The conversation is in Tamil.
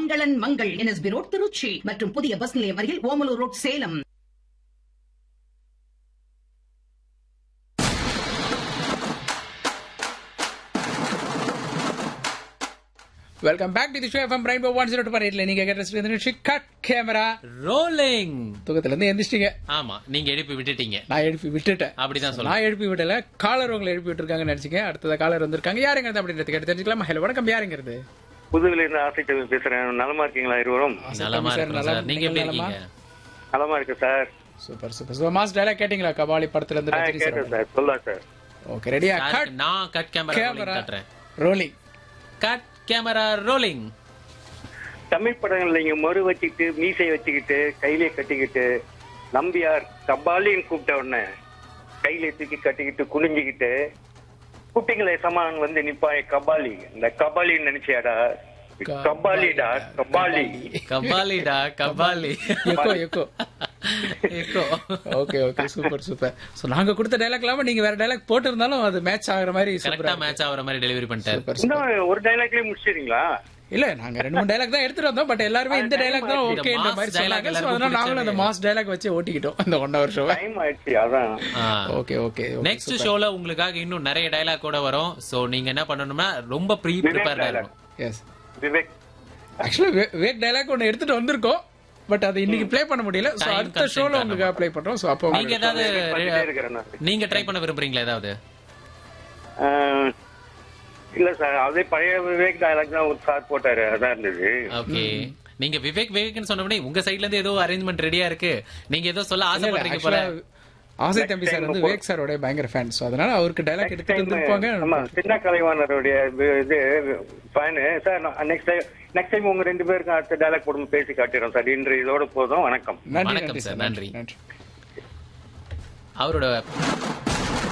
மங்களன் மங்கள் என்எஸ்பி ரோட் திருச்சி மற்றும் புதிய பஸ் நிலையம் அருகில் Omalur road Salem welcome back to the show FM rainbow one zero two பார் எயிட்ல நீங்க கேட்ட நிகழ்ச்சி கட் கேமரா ரோலிங் தூக்கத்துல இருந்து எந்திரிச்சிட்டீங்க ஆமா நீங்க எழுப்பி விட்டுட்டீங்க நான் எழுப்பி விட்டுட்டேன் அப்படிதான் சொல்லணும் நான் எழுப்பி விடல காலர் உங்களை எழுப்பி விட்டுருக்காங்கன்னு நினைச்சீங்க அடுத்தத காலர் வந்திருக்காங்க யாருங்கிறது அப்படின்றது கேட்டு தெரிஞ்சுக்கலாமா ஹலோ வணக்கம் யாருங்கிறது புதுவில இருந்து ஆசை கவி பேசுறேன் நலமா இருக்கீங்களா இருவரும் நலமா சார், இருக்கணும் நலம். சார் நீங்க எப்படி நலமா? இருக்கீங்க நலமா இருக்கு sir super super super mass dialogue கேட்டிங்களா கபாலி படத்துல இருந்து ஆ, ரஜினி கேட்டேன் சார் சார் சொல்லலாம் சார் ஓகே ரெடியா யாருக்கு? கட் நான் கட் கேமரா ரோலிங் கேமரா கட்டுறேன் rolling cut camera rolling Tamil படங்கள்ல இங்க மறு வச்சுக்கிட்டு மீசை வச்சுக்கிட்டு கையிலே கட்டிக்கிட்டு நம்பியார் கபாலின்னு கூப்பிட்ட உடனே கையில தூக்கி கட்டிக்கிட்டு குனிஞ்சுக்கிட்டு கூப்பிட்டீங்களே சமான் வந்து நிப்பாய் கபாலி இந்த கபாலின்னு நினைச்சியாடா கபாலிடா கபாலி கபாலிடா Kabali echo echo echo okay okay super super so நாங்க கொடுத்த டைலாக் இல்லாம நீங்க வேற டைலாக் போட்டு இருந்தாலும் அது மேட்ச் ஆகுற மாதிரி கரெக்டா சூப்பரா மேட்ச் ஆகுற மாதிரி டெலிவரி பண்ணிட்டாரு சூப்பர் இன்னும் ஒரு டைலாக்லயே முடிச்சிடுறீங்களா இல்ல நாங்க ரெண்டு மூணு டைலாக் தான் எடுத்துட்டு வந்தோம் பட் எல்லாருமே இந்த டைலாக் தான் இந்த ஓகேன்ற mass மாதிரி dialogue சொன்னாங்க So, எல்லாருக்கும் அதனால நாங்களும் அந்த பிடிச்சது. மாஸ் டைலாக் வச்சு ஓட்டிக்கிட்டோம் இந்த ஒன் ஹவர் ஷோவை டைம் ஆயிடுச்சு அதான் ஓகே ஓகே நெக்ஸ்ட் ஷோல உங்களுக்காக இன்னும் நிறைய டைலாக் கூட வரும் சோ நீங்க என்ன பண்ணணும்னா ரொம்ப ப்ரீ ப்ரிப்பேர்டா dialogue. இருக்கணும் எஸ் விவேக் ஆக்சுவலா வேக் டைலாக் ஒன்னு எடுத்துட்டு வந்திருக்கோம் பட் அது இன்னைக்கு ப்ளே பண்ண முடியல சோ Time அடுத்த constraint ஷோல காரணமா. உங்களுக்கு ப்ளே பண்றோம் சோ அப்போ நீங்க ஏதாவது பண்ணிட்டே இருக்கிறேன் நான். நீங்க ட்ரை பண்ண விரும்புறீங்களா ஏதாவது ஆஹ், இல்ல சார் அதே பழைய விவேக் டயலாக் தான் ஒரு சார் போட்டாரு அதான் இருந்தது ஓகே நீங்க விவேக் விவேக்னு சொன்ன உடனே உங்க சைடுல இருந்து ஏதோ அரேஞ்ச்மெண்ட் ரெடியா இருக்கு நீங்க ஏதோ சொல்ல ஆசைப்படுறீங்க போல ஆசை தம்பி சார் வந்து வேக் சாரோட பயங்கர ஃபேன் சோ அதனால அவருக்கு டைலாக் எடுத்துட்டு ஆமா வந்திருப்பாங்க சின்ன கலைவாணருடைய வி- இது fan sir next time next time உங்க ரெண்டு பேருக்கும் அடுத்த டயலாக் போடும் பேசி காட்டிடுறோம் சார் இன்று இதோட போதும் வணக்கம் நன்றி வணக்கம் நன்றி சார், சார் நன்றி. நன்றி அவரோட